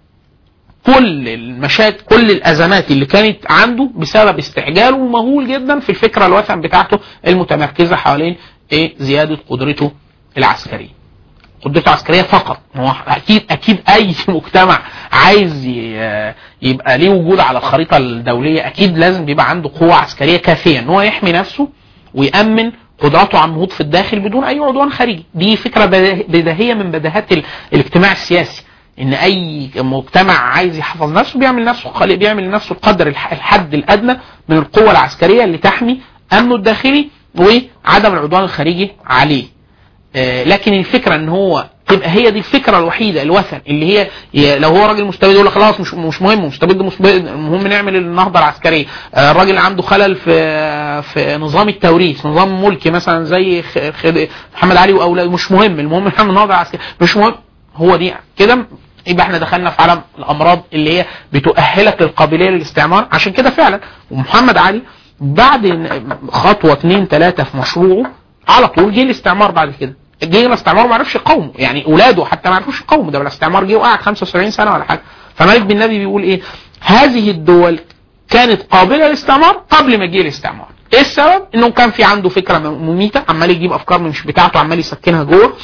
كل المشاكل كل الازمات اللي كانت عنده بسبب استعجاله مهول جدا في الفكره الوثن بتاعته المتمركزه حوالين ايه زياده قدرته العسكريه قدرته العسكريه فقط هو اكيد اكيد اي مجتمع عايز يبقى ليه وجود على الخريطه الدوليه اكيد لازم بيبقى عنده قوه عسكريه كافيه ان هو يحمي نفسه ويامن قدراته على النهوض في الداخل بدون اي عدوان خارجي دي فكره بديهيه من بديهات الاجتماع السياسي ان اي مجتمع عايز يحفظ نفسه بيعمل نفسه بيعمل لنفسه القدر الحد الادنى من القوه العسكريه اللي تحمي امنه الداخلي وعدم العدوان الخارجي عليه آه لكن الفكره ان هو تبقى هي دي الفكره الوحيده الوثن اللي هي لو هو راجل مستبد يقول لك خلاص مش مش مهم مستبد مستبد المهم نعمل النهضه العسكريه آه الراجل اللي عنده خلل في في نظام التوريث نظام ملكي مثلا زي محمد علي واولاده مش مهم المهم نعمل النهضه العسكريه مش مهم هو دي كده يبقى احنا دخلنا في عالم الامراض اللي هي بتؤهلك للقابليه للاستعمار عشان كده فعلا ومحمد علي بعد خطوه اثنين ثلاثه في مشروعه على طول جه الاستعمار بعد كده جه الاستعمار ما عرفش يقاومه يعني اولاده حتى ما عرفوش يقاوموا ده الاستعمار جه وقعد 75 سنه ولا حاجه فمالك بن نبي بيقول ايه هذه الدول كانت قابله للاستعمار قبل ما يجي الاستعمار ايه السبب انه كان في عنده فكره مميته عمال يجيب افكار مش بتاعته عمال يسكنها جوه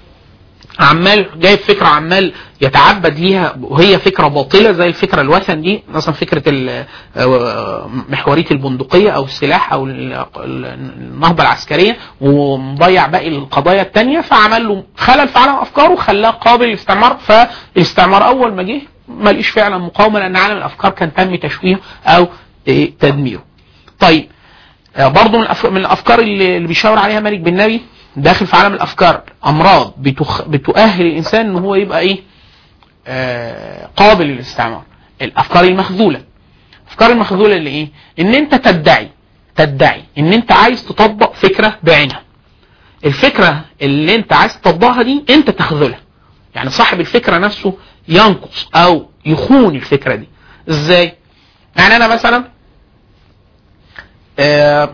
عمال جايب فكرة عمال يتعبد ليها وهي فكرة باطلة زي الفكرة الوثن دي مثلا فكرة محورية البندقية أو السلاح أو النهضة العسكرية ومضيع باقي القضايا التانية فعمل له خلل في عالم أفكاره خلاه قابل للاستعمار فالاستعمار أول ما جه ما لقيش فعلا مقاومة لأن عالم الأفكار كان تم تشويهه أو تدميره. طيب برضه من الأفكار اللي بيشاور عليها مالك بن نبي داخل في عالم الافكار امراض بتخ... بتؤهل الانسان ان هو يبقى ايه آه قابل للاستعمار الافكار المخذوله الافكار المخذوله اللي ايه ان انت تدعي تدعي ان انت عايز تطبق فكره بعينها الفكره اللي انت عايز تطبقها دي انت تخذلها يعني صاحب الفكره نفسه ينقص او يخون الفكره دي ازاي يعني انا مثلا آه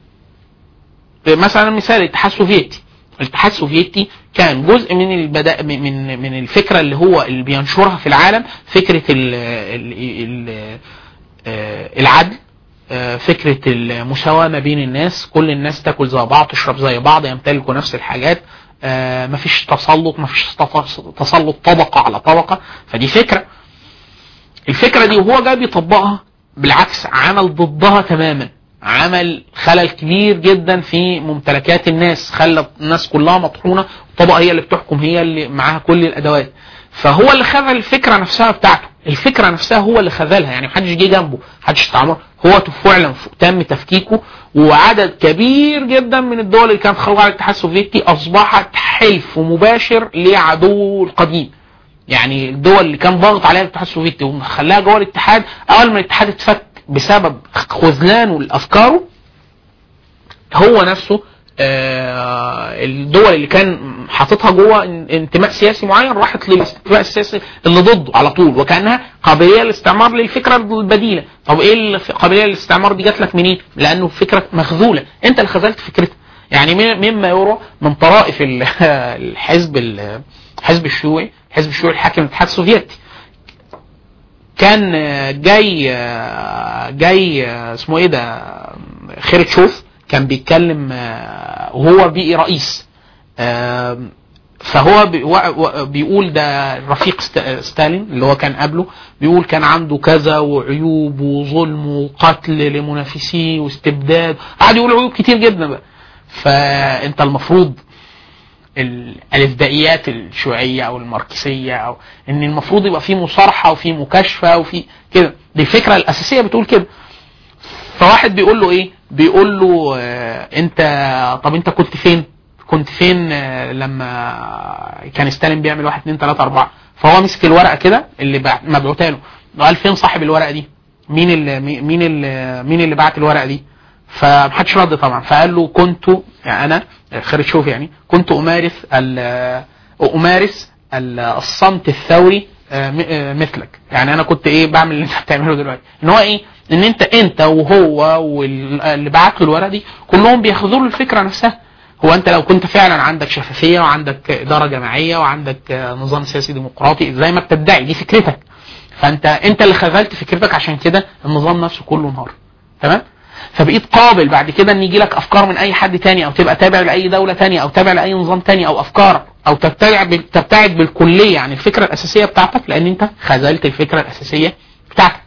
مثلا مثال الاتحاد السوفيتي الاتحاد السوفيتي كان جزء من البدا من من الفكره اللي هو اللي بينشرها في العالم فكره ال ال ال العدل آه، فكرة المساواة ما بين الناس كل الناس تاكل زي بعض تشرب زي بعض يمتلكوا نفس الحاجات آه، مفيش تسلط مفيش تسلط طبقة على طبقة فدي فكرة الفكرة دي وهو جاي بيطبقها بالعكس عمل ضدها تماما عمل خلل كبير جدا في ممتلكات الناس خلى الناس كلها مطحونة الطبقة هي اللي بتحكم هي اللي معاها كل الأدوات فهو اللي خذل الفكرة نفسها بتاعته الفكرة نفسها هو اللي خذلها يعني محدش جه جنبه محدش استعمر هو فعلا تم تفكيكه وعدد كبير جدا من الدول اللي كانت خارجة على الاتحاد السوفيتي أصبحت حلف مباشر لعدو القديم يعني الدول اللي كان ضاغط عليها الاتحاد السوفيتي وخلاها جوه الاتحاد اول ما الاتحاد اتفك بسبب خذلانه لافكاره هو نفسه آه الدول اللي كان حاططها جوه انتماء سياسي معين راحت للانتماء السياسي اللي ضده على طول وكانها قابليه للاستعمار للفكره البديله طب ايه قابليه للاستعمار دي جات لك منين لانه فكره مخذوله انت اللي خذلت فكرتها يعني مما يرى من طرائف الحزب الحزب الشيوعي الحزب الشيوعي الحاكم الاتحاد السوفيتي كان جاي جاي اسمه ايه ده خيرتشوف كان بيتكلم وهو بيئي رئيس فهو بيقول ده رفيق ستالين اللي هو كان قبله بيقول كان عنده كذا وعيوب وظلم وقتل لمنافسيه واستبداد قعد يقول عيوب كتير جدا بقى فانت المفروض الالفبائيات الشيوعيه او الماركسيه او ان المفروض يبقى في مصارحه وفي مكاشفه وفي كده دي الفكره الاساسيه بتقول كده فواحد بيقول له ايه بيقول له آه انت طب انت كنت فين كنت فين آه لما كان ستالين بيعمل واحد اتنين تلاته اربعه فهو مسك الورقه كده اللي مبعوتها له قال فين صاحب الورقه دي مين اللي مين اللي مين اللي بعت الورقه دي فمحدش رد طبعا فقال له كنت يعني انا خالد شوف يعني كنت امارس امارس الصمت الثوري آه، آه، مثلك يعني انا كنت ايه بعمل اللي انت بتعمله دلوقتي ان هو ايه ان انت انت وهو واللي بعت له الورقه دي كلهم بياخذوا له الفكره نفسها هو انت لو كنت فعلا عندك شفافيه وعندك اداره جماعيه وعندك نظام سياسي ديمقراطي زي ما بتدعي دي فكرتك فانت انت اللي خذلت فكرتك عشان كده النظام نفسه كله انهار تمام فبقيت قابل بعد كده ان يجي لك افكار من اي حد تاني او تبقى تابع لاي دوله تانية او تابع لاي نظام تاني او افكار او تبتعد تبتعد بالكليه عن الفكره الاساسيه بتاعتك لان انت خذلت الفكره الاساسيه بتاعتك.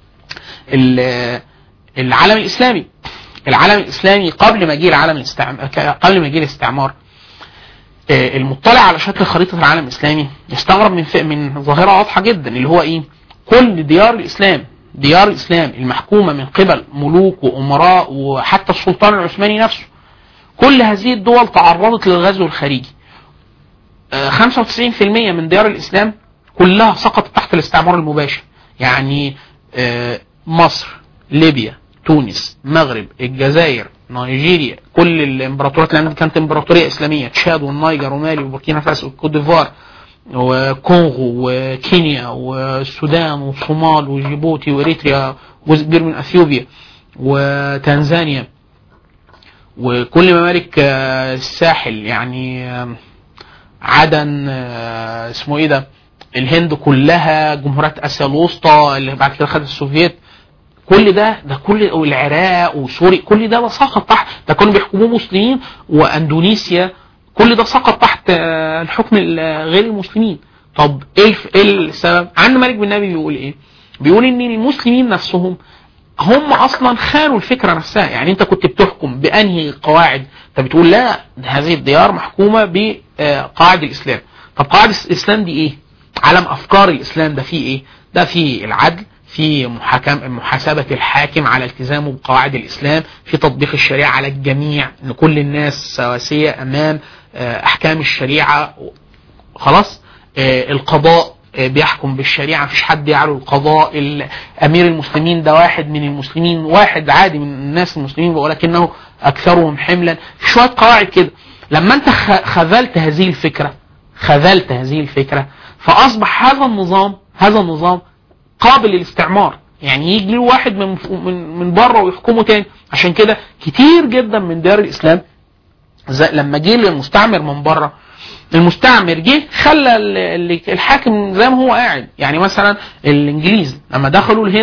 العالم الاسلامي العالم الاسلامي قبل ما يجي العالم الاستعمار قبل ما يجي الاستعمار آه، المطلع على شكل خريطه العالم الاسلامي يستغرب من من ظاهره واضحه جدا اللي هو ايه؟ كل ديار الاسلام ديار الإسلام المحكومة من قبل ملوك وأمراء وحتى السلطان العثماني نفسه كل هذه الدول تعرضت للغزو الخارجي 95% آه، من ديار الإسلام كلها سقطت تحت الاستعمار المباشر يعني آه، مصر ليبيا تونس المغرب الجزائر نيجيريا كل الامبراطوريات لان كانت امبراطوريه اسلاميه تشاد والنيجر ومالي وبوركينا فاسو وكوت ديفوار وكونغو وكينيا والسودان والصومال وجيبوتي واريتريا جزء كبير من اثيوبيا وتنزانيا وكل ممالك آه، الساحل يعني آه، عدن آه، اسمه ايه ده الهند كلها جمهوريات اسيا الوسطى اللي بعد كده خدت السوفييت كل ده ده كل العراق وسوريا كل ده سقط تحت ده كانوا بيحكموه مسلمين واندونيسيا كل ده سقط تحت آه، الحكم غير المسلمين طب ايه ايه السبب عن مالك بن نبي بيقول ايه بيقول ان المسلمين نفسهم هم اصلا خانوا الفكره نفسها يعني انت كنت بتحكم بانهي قواعد انت بتقول لا هذه الديار محكومه بقواعد الاسلام طب قواعد الاسلام دي ايه علم افكار الاسلام ده فيه ايه ده فيه العدل في محاكم محاسبة الحاكم على التزامه بقواعد الإسلام في تطبيق الشريعة على الجميع أن كل الناس سواسية أمام آه، احكام الشريعه خلاص آه، القضاء آه، بيحكم بالشريعه مفيش حد يعلو القضاء امير المسلمين ده واحد من المسلمين واحد عادي من الناس المسلمين ولكنه اكثرهم حملا في شويه قواعد كده لما انت خذلت هذه الفكره خذلت هذه الفكره فاصبح هذا النظام هذا النظام قابل للاستعمار يعني يجي له واحد من من من بره ويحكمه تاني عشان كده كتير جدا من ديار الاسلام زي لما جه المستعمر من بره المستعمر جه خلى الحاكم زي ما هو قاعد يعني مثلا الانجليز لما دخلوا الهند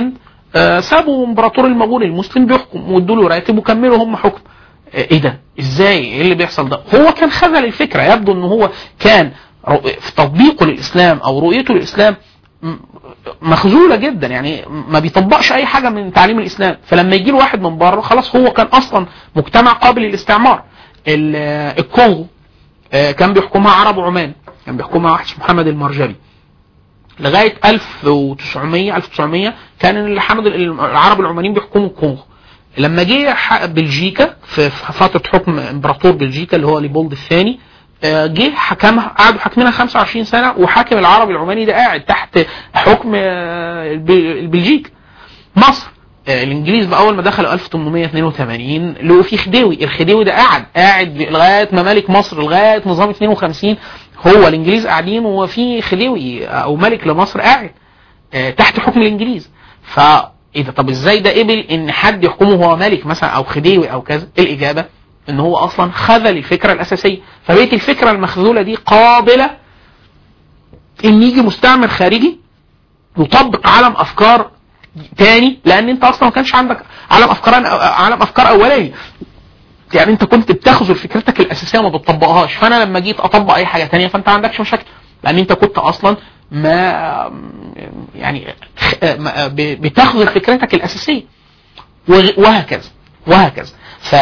آه، سابوا امبراطور المغول المسلم بيحكم وادوا له راتب وكملوا هم حكم آه، ايه ده ازاي ايه اللي بيحصل ده هو كان خذل الفكره يبدو ان هو كان رو- في تطبيقه للاسلام او رؤيته للاسلام م- مخذوله جدا يعني ما بيطبقش اي حاجه من تعليم الاسلام فلما يجي له واحد من بره خلاص هو كان اصلا مجتمع قابل للاستعمار ال- آه، الكونغو آه، كان بيحكمها عرب عمان كان بيحكمها واحد اسمه محمد المرجبي لغايه 1900 1900 كان الحمد العرب العمانيين بيحكموا الكونغو لما جه ح- بلجيكا في في فتره حكم امبراطور بلجيكا اللي هو ليبولد الثاني آه، جه حكمها قعدوا حاكمينها 25 سنه وحاكم العرب العماني ده قاعد تحت حكم آه، الب- البلجيك مصر آه، الانجليز بقى اول ما دخلوا 1882 لقوا في خديوي الخديوي ده قاعد قاعد لغايه ممالك مصر لغايه نظام 52 هو الانجليز قاعدين وفي خديوي او ملك لمصر قاعد آه، تحت حكم الانجليز ف ايه ده طب ازاي ده قبل ان حد يحكمه هو ملك مثلا او خديوي او كذا الاجابه ان هو اصلا خذل الفكره الاساسيه فبقيت الفكره المخذوله دي قابله ان يجي مستعمر خارجي يطبق عالم افكار تاني لان انت اصلا ما كانش عندك عالم افكار عالم افكار اولاني يعني انت كنت بتاخذ فكرتك الاساسيه وما بتطبقهاش فانا لما جيت اطبق اي حاجه تانية فانت ما عندكش مشاكل لان انت كنت اصلا ما يعني خ- ما- ب- بتاخذ فكرتك الاساسيه وغ- وهكذا وهكذا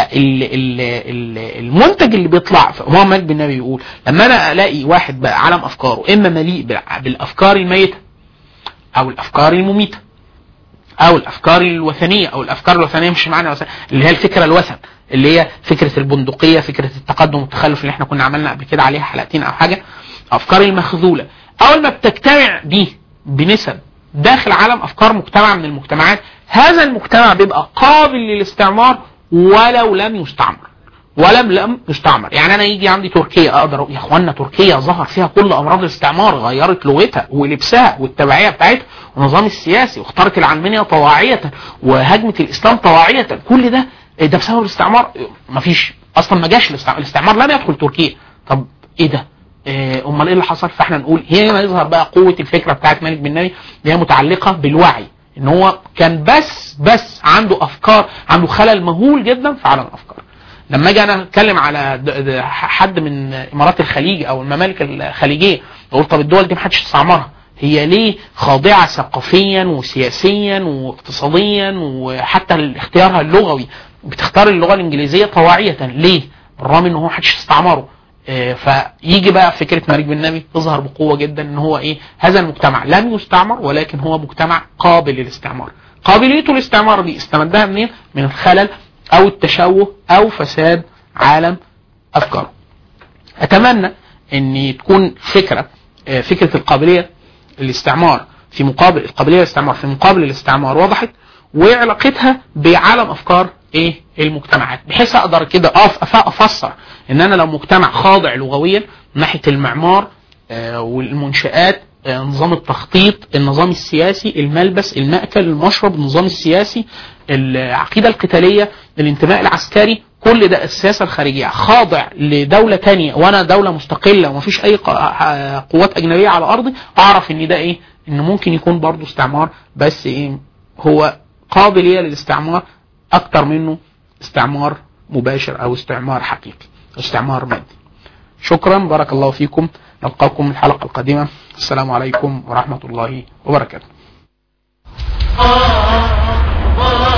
فالمنتج اللي بيطلع هو مالك بن النبي بيقول لما انا الاقي واحد بقى عالم افكاره اما مليء بالع- بالافكار الميته او الافكار المميته او الافكار الوثنيه او الافكار الوثنيه مش معنى وثن اللي هي الفكره الوثن اللي هي فكره البندقيه فكره التقدم والتخلف اللي احنا كنا عملنا قبل كده عليها حلقتين او حاجه افكار المخذوله اول ما بتجتمع دي بنسب داخل عالم افكار مجتمع من المجتمعات هذا المجتمع بيبقى قابل للاستعمار ولو لم يستعمر ولم لم يستعمر يعني انا يجي عندي تركيا اقدر أقول يا اخوانا تركيا ظهر فيها كل امراض الاستعمار غيرت لغتها ولبسها والتبعيه بتاعتها والنظام السياسي واختارت العلمانيه طواعيه وهجمت الاسلام طواعيه كل ده ده بسبب الاستعمار مفيش اصلا ما جاش الاستعمار, الاستعمار لم يدخل تركيا طب ايه ده إيه، امال ايه اللي حصل فاحنا نقول هنا يظهر بقى قوه الفكره بتاعت مالك بن نبي اللي هي متعلقه بالوعي ان هو كان بس بس عنده افكار عنده خلل مهول جدا في عالم الافكار لما اجي انا اتكلم على د- د- حد من امارات الخليج او الممالك الخليجيه اقول طب الدول دي محدش استعمرها هي ليه خاضعه ثقافيا وسياسيا واقتصاديا وحتى اختيارها اللغوي بتختار اللغه الانجليزيه طواعيه ليه؟ بالرغم ان هو محدش استعمره آه، فيجي بقى فكره مالك بن نبي تظهر بقوه جدا ان هو ايه هذا المجتمع لم يستعمر ولكن هو مجتمع قابل للاستعمار قابليته للاستعمار دي استمدها منين من الخلل او التشوه او فساد عالم افكاره اتمنى ان تكون فكره آه، فكره القابليه للاستعمار في مقابل القابليه للاستعمار في مقابل الاستعمار وضحت وعلاقتها بعالم افكار ايه المجتمعات بحيث اقدر كده أف- أف- افسر ان انا لو مجتمع خاضع لغويا من ناحيه المعمار آه، والمنشآت آه، نظام التخطيط النظام السياسي الملبس المأكل المشرب النظام السياسي العقيدة القتالية الانتماء العسكري كل ده السياسة الخارجية خاضع لدولة تانية وانا دولة مستقلة ومفيش اي ق- آه، قوات اجنبية على ارضي اعرف ان ده ايه ان ممكن يكون برضو استعمار بس ايه هو قابلية للاستعمار اكتر منه استعمار مباشر او استعمار حقيقي استعمار مادي شكرا بارك الله فيكم نلقاكم الحلقة القادمة السلام عليكم ورحمة الله وبركاته آه